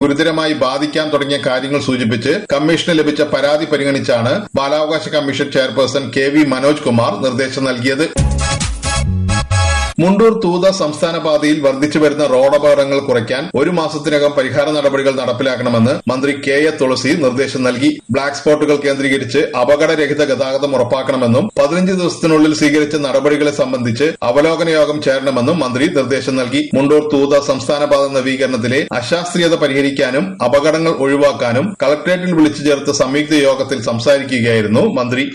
ഗുരുതരമായി ബാധിക്കാൻ തുടങ്ങിയ കാര്യങ്ങൾ സൂചിപ്പിച്ച് കമ്മീഷന് ലഭിച്ച പരാതി പരിഗണിച്ചാണ് ബാലാവകാശ commission chairperson K V Manoj Kumar നിർദ്ദേശം നൽകിയത് മുണ്ടൂർ തൂത സംസ്ഥാന പാതയിൽ വർദ്ധിച്ചു വരുന്ന റോഡപകടങ്ങൾ കുറയ്ക്കാൻ ഒരു മാസത്തിനകം പരിഹാര നടപടികൾ നടപ്പിലാക്കണമെന്ന് മന്ത്രി കെ എ തുളസി നിർദ്ദേശം നൽകി ബ്ലാക്ക് സ്പോട്ടുകൾ കേന്ദ്രീകരിച്ച് അപകടരഹിത ഗതാഗതം ഉറപ്പാക്കണമെന്നും പതിനഞ്ച് ദിവസത്തിനുള്ളിൽ സ്വീകരിച്ച നടപടികളെ സംബന്ധിച്ച് അവലോകന യോഗം ചേരണമെന്നും മന്ത്രി നിർദ്ദേശം നൽകി മുണ്ടൂർ തൂത സംസ്ഥാന പാത നവീകരണത്തിലെ അശാസ്ത്രീയത പരിഹരിക്കാനും അപകടങ്ങൾ ഒഴിവാക്കാനും കളക്ടറേറ്റിൽ വിളിച്ചു ചേർത്ത സംയുക്ത യോഗത്തിൽ സംസാരിക്കുകയായിരുന്നു മന്ത്രി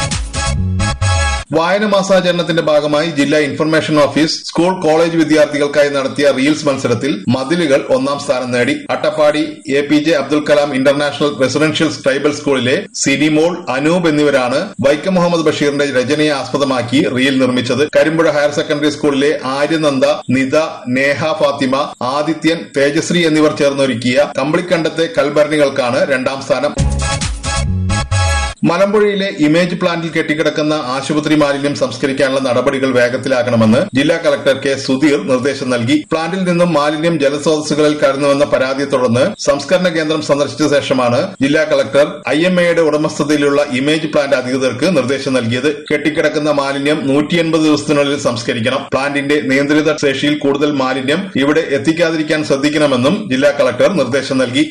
വായന മാസാചരണത്തിന്റെ ഭാഗമായി ജില്ലാ ഇൻഫർമേഷൻ ഓഫീസ് സ്കൂൾ കോളേജ് വിദ്യാർത്ഥികൾക്കായി നടത്തിയ റീൽസ് മത്സരത്തിൽ മതിലുകൾ ഒന്നാം സ്ഥാനം നേടി Attappadi A P J Abdul Kalam international residential tribal സ്കൂളിലെ സിനിമോൾ അനൂപ് എന്നിവരാണ് വൈക്കം മുഹമ്മദ് ബഷീറിന്റെ രചനയെ ആസ്പദമാക്കി റീൽ നിർമ്മിച്ചത് കരിമ്പുഴ ഹയർ സെക്കൻഡറി സ്കൂളിലെ ആര്യനന്ദ നിത നേഹ ഫാത്തിമ ആദിത്യൻ തേജശ്രീ എന്നിവർ ചേർന്നൊരുക്കിയ കമ്പിളിക്കണ്ടത്തെ കൽഭരണികൾക്കാണ് രണ്ടാം സ്ഥാനം മലമ്പുഴയിലെ ഇമേജ് പ്ലാന്റിൽ കെട്ടിക്കിടക്കുന്ന ആശുപത്രി മാലിന്യം സംസ്കരിക്കാനുള്ള നടപടികൾ വേഗത്തിലാക്കണമെന്ന് ജില്ലാ കളക്ടർ കെ സുധീർ നിർദ്ദേശം നൽകി പ്ലാന്റിൽ നിന്നും മാലിന്യം ജലസ്രോതസ്സുകളിൽ കടന്നുവെന്ന പരാതിയെ തുടർന്ന് സംസ്കരണ കേന്ദ്രം സന്ദർശിച്ച ശേഷമാണ് ജില്ലാ കളക്ടർ ഐ എം എയുടെ ഉടമസ്ഥതയിലുള്ള ഇമേജ് പ്ലാന്റ് അധികൃതർക്ക് നിർദ്ദേശം നൽകിയത് കെട്ടിക്കിടക്കുന്ന മാലിന്യം നൂറ്റി എൺപത് ദിവസത്തിനുള്ളിൽ സംസ്കരിക്കണം പ്ലാന്റിന്റെ നിയന്ത്രിത ശേഷിയിൽ കൂടുതൽ മാലിന്യം ഇവിടെ എത്തിക്കാതിരിക്കാൻ ശ്രദ്ധിക്കണമെന്നും ജില്ലാ കളക്ടർ നിർദ്ദേശം നൽകി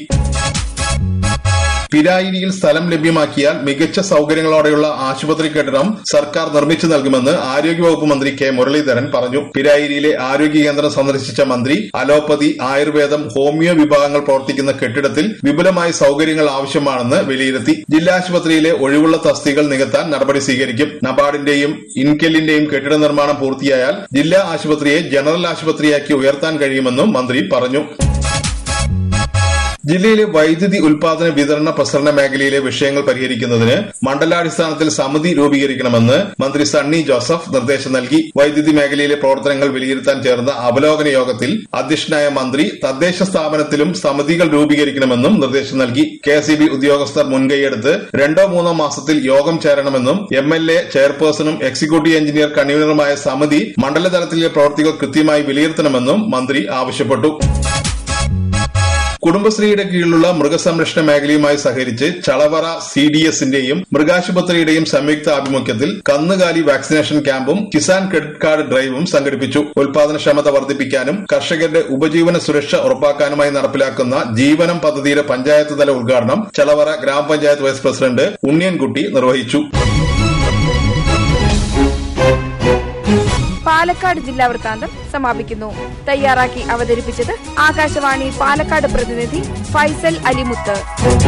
പിരായിരിയിൽ സ്ഥലം ലഭ്യമാക്കിയാൽ മികച്ച സൌകര്യങ്ങളോടെയുള്ള ആശുപത്രി കെട്ടിടം സർക്കാർ നിർമ്മിച്ചു നൽകുമെന്ന് ആരോഗ്യവകുപ്പ് മന്ത്രി കെ മുരളീധരൻ പറഞ്ഞു പിരായിരിയിലെ ആരോഗ്യ കേന്ദ്രം സന്ദർശിച്ച മന്ത്രി അലോപ്പതി ആയുർവേദം ഹോമിയോ വിഭാഗങ്ങൾ പ്രവർത്തിക്കുന്ന കെട്ടിടത്തിൽ വിപുലമായ സൌകര്യങ്ങൾ ആവശ്യമാണെന്ന് വിലയിരുത്തി ജില്ലാ ആശുപത്രിയിലെ ഒഴിവുള്ള തസ്തികൾ നികത്താൻ നടപടി സ്വീകരിക്കും നബാർഡിന്റെയും ഇൻകെല്ലിന്റെയും കെട്ടിട നിർമ്മാണം പൂർത്തിയായാൽ ജില്ലാ ആശുപത്രിയെ ജനറൽ ആശുപത്രിയാക്കി ഉയർത്താൻ കഴിയുമെന്നും മന്ത്രി പറഞ്ഞു ജില്ലയിലെ വൈദ്യുതി ഉൽപാദന വിതരണ പ്രസരണ മേഖലയിലെ വിഷയങ്ങൾ പരിഹരിക്കുന്നതിന് മണ്ഡലാടിസ്ഥാനത്തിൽ സമിതി രൂപീകരിക്കണമെന്ന് മന്ത്രി സണ്ണി ജോസഫ് നിർദ്ദേശം നൽകി വൈദ്യുതി മേഖലയിലെ പ്രവർത്തനങ്ങൾ വിലയിരുത്താൻ ചേർന്ന അവലോകന യോഗത്തിൽ അധ്യക്ഷനായ മന്ത്രി തദ്ദേശ സ്ഥാപനത്തിലും സമിതികൾ രൂപീകരിക്കണമെന്നും നിർദ്ദേശം നൽകി കെ ഉദ്യോഗസ്ഥർ മുൻകൈയെടുത്ത് രണ്ടോ മൂന്നോ മാസത്തിൽ യോഗം ചേരണമെന്നും എം എൽ എ ചെയർപേഴ്സണും എക്സിക്യൂട്ടീവ് എഞ്ചിനീയർ കൺവീനറുമായ സമിതി മണ്ഡലതലത്തിലെ പ്രവൃത്തികൾ കൃത്യമായി വിലയിരുത്തണമെന്നും മന്ത്രി ആവശ്യപ്പെട്ടു കുടുംബശ്രീയുടെ കീഴിലുള്ള മൃഗസംരക്ഷണ മേഖലയുമായി സഹകരിച്ച് ചളവറ സി ഡി എസിന്റെയും മൃഗാശുപത്രിയുടെയും സംയുക്ത ആഭിമുഖ്യത്തിൽ കന്നുകാലി വാക്സിനേഷൻ ക്യാമ്പും കിസാൻ ക്രെഡിറ്റ് കാർഡ് ഡ്രൈവും സംഘടിപ്പിച്ചു ഉൽപാദനക്ഷമത വർദ്ധിപ്പിക്കാനും കർഷകരുടെ ഉപജീവന സുരക്ഷ ഉറപ്പാക്കാനുമായി നടപ്പിലാക്കുന്ന ജീവനം പദ്ധതിയുടെ പഞ്ചായത്ത് തല ഉദ്ഘാടനം ചളവറ ഗ്രാമപഞ്ചായത്ത് വൈസ് പ്രസിഡന്റ് ഉണ്ണിയൻകുട്ടി നിർവഹിച്ചു പാലക്കാട് ജില്ലാ വൃത്താന്തം സമാപിക്കുന്നു തയ്യാറാക്കി അവതരിപ്പിച്ചത് ആകാശവാണി പാലക്കാട് പ്രതിനിധി ഫൈസൽ അലിമുത്ത്